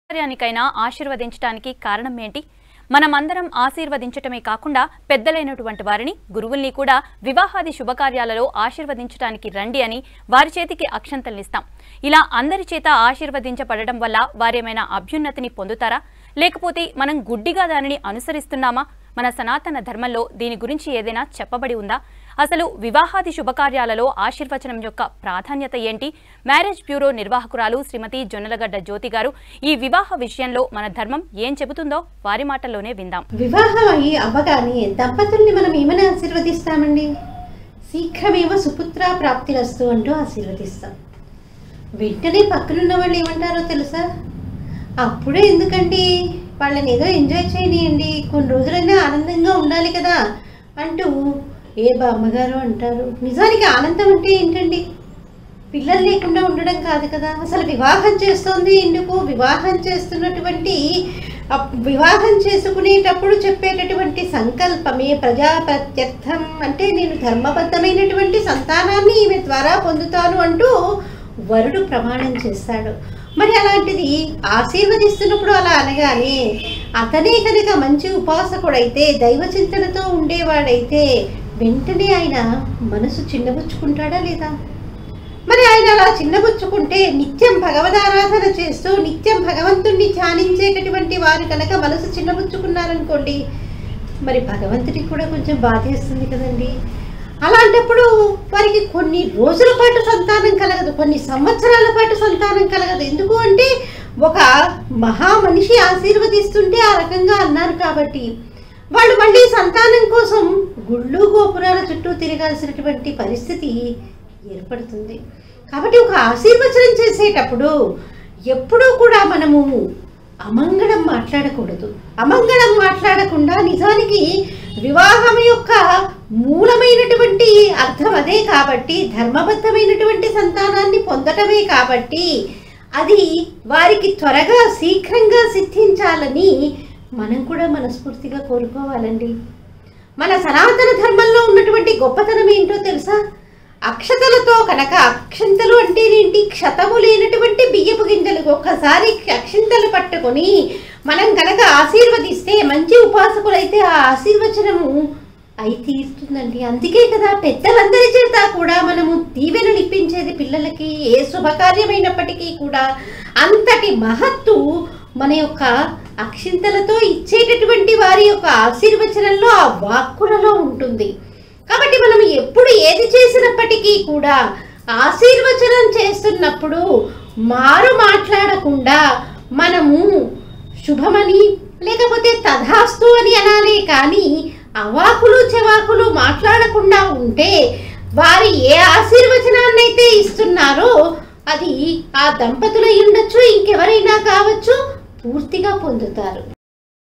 కార్యానికైనా ఆశీర్వదించడానికి కారణం ఏంటి మనమందరం ఆశీర్వదించటమే కాకుండా పెద్దలైనటువంటి వారిని గురువుల్ని కూడా వివాహాది శుభకార్యాలలో ఆశీర్వదించడానికి రండి అని వారి చేతికి అక్షంతలనిస్తాం ఇలా అందరి చేత ఆశీర్వదించబడడం వల్ల వారేమైనా అభ్యున్నతిని పొందుతారా లేకపోతే మనం గుడ్డిగా దానిని అనుసరిస్తున్నామా మన సనాతన ధర్మంలో దీని గురించి ఏదైనా చెప్పబడి ఉందా అసలు వివాహాది శుభకార్యాలలో ఆశీర్వచనం యొక్క ప్రాధాన్యత ఏంటి మ్యారేజ్ బ్యూరో నిర్వాహకురాలు శ్రీమతి జొన్నలగడ్డ జ్యోతి గారు ఈ వివాహ విషయంలో మన ధర్మం ఏం చెబుతుందో వారి మాటల్లోనే విందాం వివాహం అయ్యి అవ్వగానే దంపతుల్ని మనం ఏమని ఆశీర్వదిస్తామండి శీఘ్రమేవ సుపుత్ర ప్రాప్తిరస్తు అంటూ ఆశీర్వదిస్తాం వెంటనే పక్కనున్న వాళ్ళు ఏమంటారో తెలుసా అప్పుడే ఎందుకండి వాళ్ళని ఏదో ఎంజాయ్ చేయనియండి కొన్ని రోజులైనా ఆనందంగా ఉండాలి కదా అంటూ ఏ బామ్మగారు అంటారు నిజానికి ఆనందం అంటే ఏంటండి పిల్లలు లేకుండా ఉండడం కాదు కదా అసలు వివాహం చేస్తోంది ఎందుకు వివాహం చేస్తున్నటువంటి ఆ వివాహం చేసుకునేటప్పుడు చెప్పేటటువంటి సంకల్పమే ప్రజా ప్రత్యర్థం అంటే నేను ధర్మబద్ధమైనటువంటి సంతానాన్ని ఈమె ద్వారా పొందుతాను అంటూ వరుడు ప్రమాణం చేస్తాడు మరి అలాంటిది ఆశీర్వదిస్తున్నప్పుడు అలా అనగానే అతనే కనుక మంచి ఉపాసకుడైతే దైవ చింతనతో ఉండేవాడైతే వెంటనే ఆయన మనసు చిన్నబుచ్చుకుంటాడా లేదా మరి ఆయన అలా చిన్నబుచ్చుకుంటే నిత్యం భగవదారాధన చేస్తూ నిత్యం భగవంతుణ్ణి ధ్యానించేటటువంటి వారు కనుక మనసు చిన్నబుచ్చుకున్నారనుకోండి మరి భగవంతుడికి కూడా కొంచెం బాధేస్తుంది కదండి అలాంటప్పుడు వారికి కొన్ని రోజుల పాటు సంతానం కలగదు కొన్ని సంవత్సరాల పాటు సంతానం కలగదు ఎందుకు అంటే ఒక మహా మనిషి ఆశీర్వదిస్తుంటే ఆ రకంగా అన్నారు కాబట్టి వాళ్ళు మళ్ళీ సంతానం కోసం గుళ్ళు గోపురాల చుట్టూ తిరగాల్సినటువంటి పరిస్థితి ఏర్పడుతుంది కాబట్టి ఒక ఆశీర్వచనం చేసేటప్పుడు ఎప్పుడూ కూడా మనము అమంగళం మాట్లాడకూడదు అమంగళం మాట్లాడకుండా నిజానికి వివాహం యొక్క మూలమైనటువంటి అర్థం అదే కాబట్టి ధర్మబద్ధమైనటువంటి సంతానాన్ని పొందటమే కాబట్టి అది వారికి త్వరగా శీఘ్రంగా సిద్ధించాలని మనం కూడా మనస్ఫూర్తిగా కోరుకోవాలండి మన సనాతన ధర్మంలో ఉన్నటువంటి గొప్పతనం ఏంటో తెలుసా అక్షతలతో కనుక అక్షంతలు అంటేనేంటి క్షతము లేనటువంటి బియ్యపు గింజలు ఒక్కసారి అక్షింతలు పట్టుకొని మనం కనుక ఆశీర్వదిస్తే మంచి ఉపాసకులైతే ఆ ఆశీర్వచనము అయి తీరుతుందండి అందుకే కదా పెద్దలందరి చేత కూడా మనము దీవెనలు ఇప్పించేది పిల్లలకి ఏ శుభకార్యమైనప్పటికీ కూడా అంతటి మహత్తు మన యొక్క అక్షింతలతో ఇచ్చేటటువంటి వారి యొక్క ఆశీర్వచనంలో ఆ వాక్కులలో ఉంటుంది కాబట్టి మనం ఎప్పుడు ఏది చేసినప్పటికీ కూడా ఆశీర్వచనం చేస్తున్నప్పుడు మారు మాట్లాడకుండా మనము శుభమని లేకపోతే తథాస్తు అని అనాలే కానీ అవాకులు చెవాకులు మాట్లాడకుండా ఉంటే వారు ఏ ఆశీర్వచనాన్నైతే ఇస్తున్నారో అది ఆ దంపతులు అయి ఉండొచ్చు ఇంకెవరైనా కావచ్చు పూర్తిగా పొందుతారు